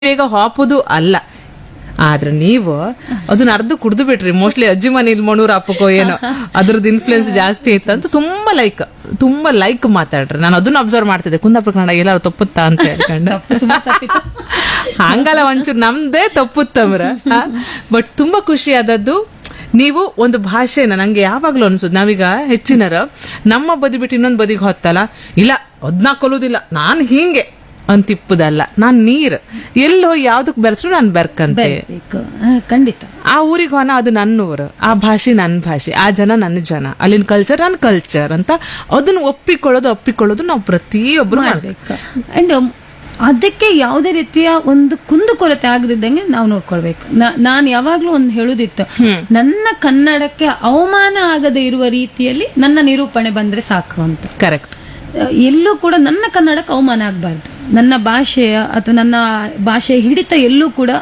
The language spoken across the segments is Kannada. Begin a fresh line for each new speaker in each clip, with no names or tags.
ಬೇಗ ಹಾಪುದು ಅಲ್ಲ ಆದ್ರೆ ನೀವು ಅದನ್ನ ಅರ್ಧ ಕುಡ್ದು ಬಿಟ್ರಿ ಮೋಸ್ಟ್ಲಿ ಅಜ್ಜಿ ಮನೇಲಿ ಮಣೂರ್ ಹಾಪಕ್ಕೋ ಏನೋ ಅದ್ರದ್ದು ಇನ್ಫ್ಲುಯೆನ್ಸ್ ಜಾಸ್ತಿ ಇತ್ತು ಅಂತ ತುಂಬಾ ಲೈಕ್ ತುಂಬಾ ಲೈಕ್ ಮಾತಾಡ್ರಿ ನಾನು ಅದನ್ನ ಅಬ್ಸರ್ವ್ ಮಾಡ್ತಿದ್ದೆ ಕುಂದಾಪುರ ಕನ್ನಡ ಎಲ್ಲಾರು ತಪ್ಪುತ್ತಾ ಅಂತ ಹೇಳ್ಕೊಂಡು ಹಂಗಲ್ಲ ಒಂಚೂರು ನಮ್ದೇ ತಪ್ಪುತ್ತಮ್ರ ಬಟ್ ತುಂಬಾ ಖುಷಿ ಆದದ್ದು ನೀವು ಒಂದು ಭಾಷೆನ ನಂಗೆ ಯಾವಾಗ್ಲೂ ಅನ್ಸುದು ನಾವೀಗ ಹೆಚ್ಚಿನರ ನಮ್ಮ ಬದಿ ಬಿಟ್ಟು ಇನ್ನೊಂದು ಬದಿಗೆ ಹೊತ್ತಲ್ಲ ಇಲ್ಲ ಅದ್ನ ಕೊಲ್ಲುದಿಲ್ಲ ನಾನ್ ಹಿಂಗೆ ಅಂತಿಪ್ಪುದಲ್ಲ ನಾನ್ ನೀರ್ ಎಲ್ಲೋ ಯಾವ್ದಕ್ ಬೆರೆಸ್ರು ನಾನ್ ಬೆರ್ಕಂತೆ
ಬೇಕು ಆ, ಖಂಡಿತ
ಆ ಊರಿಗೆ ಹೋನ ಅದು ನನ್ನ ಊರು ಆ ಭಾಷೆ ನನ್ನ ಭಾಷೆ ಆ ಜನ ನನ್ನ ಜನ ಅಲ್ಲಿನ ಕಲ್ಚರ್ ನನ್ನ ಕಲ್ಚರ್ ಅಂತ ಅದನ್ನ ಒಪ್ಪಿಕೊಳ್ಳೋದು ಒಪ್ಪಿಕೊಳ್ಳೋದು ನಾವು ಪ್ರತಿಯೊಬ್ರು ಮಾಡ್ಬೇಕು
ಮಾಡ್ಬೇಕು ಅಂಡ್ ಅದಕ್ಕೆ ಯಾವುದೇ ರೀತಿಯ ಒಂದು ಕುಂದುಕೊರತೆ ಆಗದಿದ್ದಂಗೆ ನಾವು ನೋಡ್ಕೊಳ್ಬೇಕು ನಾನು ಯಾವಾಗ್ಲೂ ಒಂದು ಹೇಳುದಿತ್ತು ನನ್ನ ಕನ್ನಡಕ್ಕೆ ಅವಮಾನ ಆಗದೆ ಇರುವ ರೀತಿಯಲ್ಲಿ ನನ್ನ ನಿರೂಪಣೆ ಬಂದ್ರೆ ಸಾಕು ಅಂತ
ಕರೆಕ್ಟ್
ಎಲ್ಲೂ ಕೂಡ ನನ್ನ ಕನ್ನಡಕ್ಕೆ ಅವಮಾನ ಆಗಬಾರ್ದು ನನ್ನ ಭಾಷೆಯ ಅಥವಾ ನನ್ನ ಭಾಷೆಯ ಹಿಡಿತ ಎಲ್ಲೂ ಕೂಡ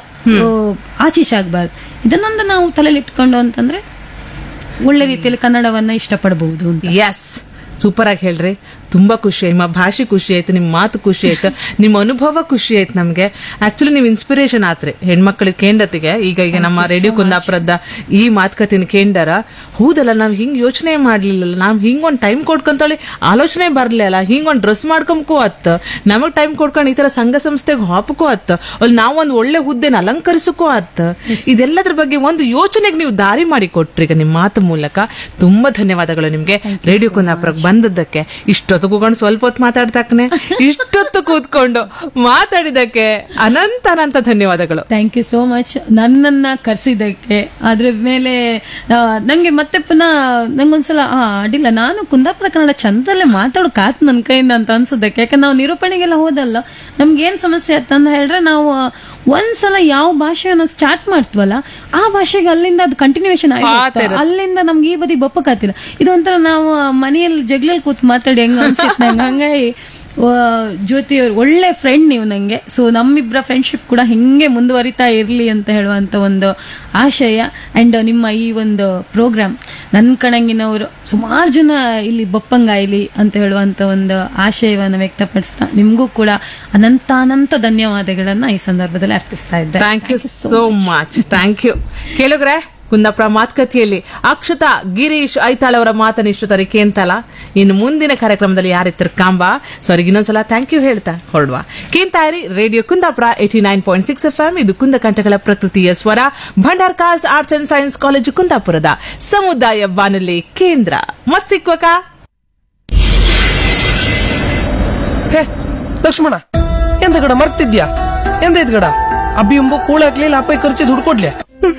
ಆಚೀಚೆ ಆಗಬಾರ್ದು ಇದನ್ನೊಂದು ನಾವು ತಲೆಯಲ್ಲಿ ಇಟ್ಕೊಂಡು ಅಂತಂದ್ರೆ ಒಳ್ಳೆ ರೀತಿಯಲ್ಲಿ ಕನ್ನಡವನ್ನ ಇಷ್ಟಪಡಬಹುದು ಅಂತ
ಎಸ್ ಸೂಪರ್ ಆಗಿ ಹೇಳ್ರಿ ತುಂಬಾ ಖುಷಿ ನಿಮ್ಮ ಭಾಷೆ ಖುಷಿ ಆಯ್ತು ನಿಮ್ಮ ಮಾತು ಖುಷಿ ಆಯ್ತು ನಿಮ್ಮ ಅನುಭವ ಖುಷಿ ಆಯ್ತು ನಮ್ಗೆ ಆಕ್ಚುಲಿ ನೀವು ಇನ್ಸ್ಪಿರೇಷನ್ ಆತ್ರಿ ಹೆಣ್ಮಕ್ಳಿಗೆ ಕೇಂದ್ರತೆಗೆ ಈಗ ಈಗ ನಮ್ಮ ರೇಡಿಯೋ ಕುಂದಾಪುರದ ಈ ಮಾತುಕತೆನ ಕೇಂದರ ಹೌದಲ್ಲ ನಾವ್ ಹಿಂಗ್ ಯೋಚನೆ ಮಾಡ್ಲಿಲ್ಲ ನಾವ್ ಹಿಂಗ್ ಒಂದ್ ಟೈಮ್ ಕೊಡ್ಕೊಂತಳಿ ಆಲೋಚನೆ ಬರ್ಲಿಲ್ಲ ಹಿಂಗ್ ಒಂದ್ ಡ್ರೆಸ್ ಮಾಡ್ಕೊಂಬಕೋ ಅತ್ತ ನಮಗ್ ಟೈಮ್ ಕೊಡ್ಕೊಂಡು ಈ ತರ ಸಂಘ ಸಂಸ್ಥೆಗೆ ಹಾಪಕೋ ಅತ್ತ ಅಲ್ಲಿ ನಾವೊಂದ್ ಒಳ್ಳೆ ಹುದ್ದೆನ ಅಲಂಕರಿಸಕೋ ಅತ್ತ ಇದೆಲ್ಲದ್ರ ಬಗ್ಗೆ ಒಂದು ಯೋಚನೆಗೆ ನೀವು ದಾರಿ ಮಾಡಿ ಕೊಟ್ರಿ ಈಗ ನಿಮ್ಮ ಮಾತು ಮೂಲಕ ತುಂಬಾ ಧನ್ಯವಾದಗಳು ನಿಮ್ಗೆ ರೇಡಿಯೋ ಕುಂದಾಪುರಕ್ಕೆ ಬಂದದ್ದಕ್ಕೆ ಇಷ್ಟೊತ್ತು ಕೂತ್ಕೊಂಡು ಸ್ವಲ್ಪ ಹೊತ್ತು ಮಾತಾಡ್ತಾಕನೆ ಇಷ್ಟೊತ್ತು ಕೂತ್ಕೊಂಡು ಮಾತಾಡಿದಕ್ಕೆ ಅನಂತ ಅನಂತ ಧನ್ಯವಾದಗಳು
ಥ್ಯಾಂಕ್ ಯು ಸೋ ಮಚ್ ನನ್ನನ್ನ ಕರೆಸಿದ್ದಕ್ಕೆ ಅದ್ರ ಮೇಲೆ ಆ, ನಂಗೆ ಮತ್ತೆ ಪುನಃ ನಂಗೊಂದ್ಸಲ ಆ ಅಡ್ಡಿಲ್ಲ ನಾನು ಕುಂದಾಪುರ ಕನ್ನಡ ಚಂದಲ್ಲೇ ಮಾತಾಡೋಕಾತ್ ನನ್ನ ಕೈಯಿಂದ ಅಂತ ಅನ್ಸೋದಕ್ಕೆ ಯಾಕಂದ್ರೆ ನಾವು ನಿರೂಪಣೆಗೆಲ್ಲ ಹೋದಲ್ಲ ನಮ್ಗೆ ಏನ್ ಸಮಸ್ಯೆ ಆಯ್ತಂತ ಹೇಳಿದ್ರೆ ನಾವು ಒಂದ್ಸಲ ಯಾವ ಭಾಷೆಯನ್ನ ಸ್ಟಾರ್ಟ್ ಮಾಡ್ತೀವಲ್ಲ ಆ ಭಾಷೆಗೆ ಅಲ್ಲಿಂದ ಅದು ಕಂಟಿನ್ಯೂಷನ್ ಆಗಿ ಅಲ್ಲಿಂದ ನಮ್ಗೆ ಈ ಬದಿ ಬಪ್ಪಕಾತಿಲ್ಲ ಇದು ಒಂಥರ ನಾವು ಮನೆಯಲ್ಲಿ ಜಗ್ಲಲ್ಲಿ ಕೂತ್ ಮಾತಾಡಿ ಹೆಂಗ ಅನ್ಸಿತ್ತು ನಂಗೆ ಹಂಗಾಗಿ ಆ, ಜ್ಯೋತಿ ಅವ್ರು ಒಳ್ಳೆ ಫ್ರೆಂಡ್ ನೀವು ನಂಗೆ ಸೊ ನಮ್ಮಿಬ್ಬರ ಫ್ರೆಂಡ್ಶಿಪ್ ಕೂಡ ಹಿಂಗೆ ಮುಂದುವರಿತಾ ಇರಲಿ ಅಂತ ಹೇಳುವಂತ ಒಂದು ಆಶಯ ಅಂಡ್ ನಿಮ್ಮ ಈ ಒಂದು ಪ್ರೋಗ್ರಾಮ್ ನನ್ನ ಕಣಂಗಿನವರು ಸುಮಾರು ಜನ ಇಲ್ಲಿ ಬಪ್ಪಂಗಾಯ್ಲಿ ಅಂತ ಹೇಳುವಂತ ಒಂದು ಆಶಯವನ್ನು ವ್ಯಕ್ತಪಡಿಸ್ತಾ ನಿಮಗೂ ಕೂಡ ಅನಂತ ಅನಂತ ಧನ್ಯವಾದಗಳನ್ನ ಈ ಸಂದರ್ಭದಲ್ಲಿ ಅರ್ಪಿಸ್ತಾ ಇದ್ದೆ
thank you so much thank you ಕೇಳುಗ್ರೆ ಕುಂದಾಪುರ ಮಾತುಕತೆಯಲ್ಲಿ ಅಕ್ಷತಾ ಗಿರೀಶ್ ಐತಾಳ್ ಅವರ ಮಾತನ್ನ ಇಷ್ಟು ತರೀಕೆ ಅಂತಲ್ಲ ಇನ್ನು ಮುಂದಿನ ಕಾರ್ಯಕ್ರಮದಲ್ಲಿ ಯಾರಿತ್ತರ ಕಾಂಬ ಸಾರಿ ಇನ್ನೊಂದ್ಸಲ ಥ್ಯಾಂಕ್ ಯು ಹೇಳ್ತಾ ಹೊರಡುವ ಕೇಂತಾಯಿರಿ radio Kundapura eighty nine point six F M ಇದು ಕುಂದಕಂಠಗಳ ಪ್ರಕೃತಿಯ ಸ್ವರ Bhandarkars arts and science college ಕುಂದಾಪುರದ ಸಮುದಾಯ ಬಾನುಲಿ ಕೇಂದ್ರ ಮತ್ ಸಿಕ್ವಕ
ಹೇ ಲಕ್ಷ್ಮಣ ಎಂತ ಗಡ ಮರ್ತಿದ್ಯಾ ಎಂತ ಇದ್ ಗಡ ಅಬ್ಬಿ ಎಂಬ ಕೂಳ ಹಾಕ್ಲಿಲ್ಲ ಅಪ್ಪ ಖರ್ಚು ದುಡ್ಡು ಕೊಡ್ಲೆ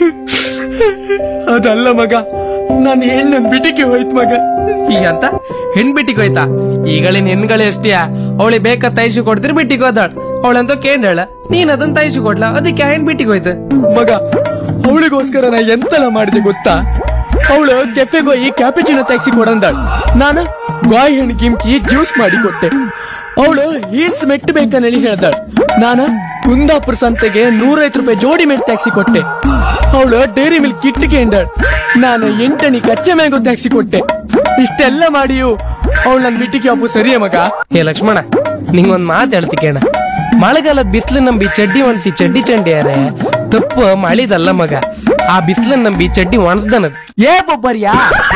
ಅದಲ್ಲ ಮಗ ನಾನು ಹೆಣ್ಣನ್ ಬಿಟಿಗೆ ಹೋಯ್ತು ಮಗ ಈಗ ಅಂತ ಹೆಣ್ ಬಿಟ್ಟಿಗೆ ಹೋಯ್ತಾ ಈಗಳಿನ ಹೆಣ್ಗಳೇ ಅಷ್ಟೇ ಅವಳಿ ಬೇಕಾ ತೈಸು ಕೊಡ್ತಿರ್ ಬಿಟ್ಟಿಗೆ ಹೋದಾಳ ಅವಳಂತ ಕೇಂದ್ರ ನೀನ್ ಅದನ್ನ ತೈಸು ಕೊಡ್ಲ ಅದಕ್ಕೆ ಹೆಣ್ ಬಿಟ್ಟಿಗೆ ಹೋಯ್ತು
ಮಗ ಅವಳಿಗೋಸ್ಕರ ನಾ ಎಂತೆಲ್ಲ ಮಾಡಿದೆ ಗೊತ್ತಾ ಅವಳು ಕೆಫೆಗೆ ಹೋಗಿ ಕ್ಯಾಪಿಚಿನ ಟ್ಯಾಕ್ಸಿ ಕೊಡಂದಾಳ ನಾನು ಗಾಯಿ ಹಣ್ಣು ಕಿಮ್ಚಿ ಜ್ಯೂಸ್ ಮಾಡಿ ಕೊಟ್ಟೆ ಅವಳು ಹೀಲ್ಸ್ ಮೆಟ್ಟು ಬೇಕಂದೇಳಿ ಹೇಳ್ದಾಳ ನಾನು ಕುಂದಾಪುರ ಸಂತೆಗೆ ನೂರೈವತ್ತು ರೂಪಾಯಿ ಜೋಡಿ ಮೆಟ್ ಟ್ಯಾಕ್ಸಿ ಕೊಟ್ಟೆ ಅವಳು ಡೈರಿ ಮಿಲ್ಕ್ ಕಿಟ್ಟಿಗೆ ಎಂದಾಳ ನಾನು ಎಂಟಣಿ ಕಚ್ಚೆ ಮ್ಯಾಂಗೋ ಟ್ಯಾಕ್ಸಿ ಕೊಟ್ಟೆ ಇಷ್ಟೆಲ್ಲ ಮಾಡಿಯು ಅವಳು ನನ್ ಬಿಟ್ಟಿಗೆ ಅಪ್ಪು ಸರಿಯೇ ಮಗ
ಹೇ ಲಕ್ಷ್ಮಣ ನಿಂಗೊಂದ್ ಮಾತು ಹೇಳ್ತಿ ಕೇಣ ಮಳೆಗಾಲದ ಬಿಸಿಲು ನಂಬಿ ಚಡ್ಡಿ ಒಣಸಿ ಚಡ್ಡಿ ಚಂಡಿ ಯಾರೆ ತಪ್ಪು ಮಳಿದಲ್ಲ ಮಗ ಆ ಬಿಸಿಲನ್ನ ನಂಬಿ ಚಡ್ಡಿ ಒಣಸ್ದನದ್
ಏ ಬೊಬ್ಬರ್ಯಾ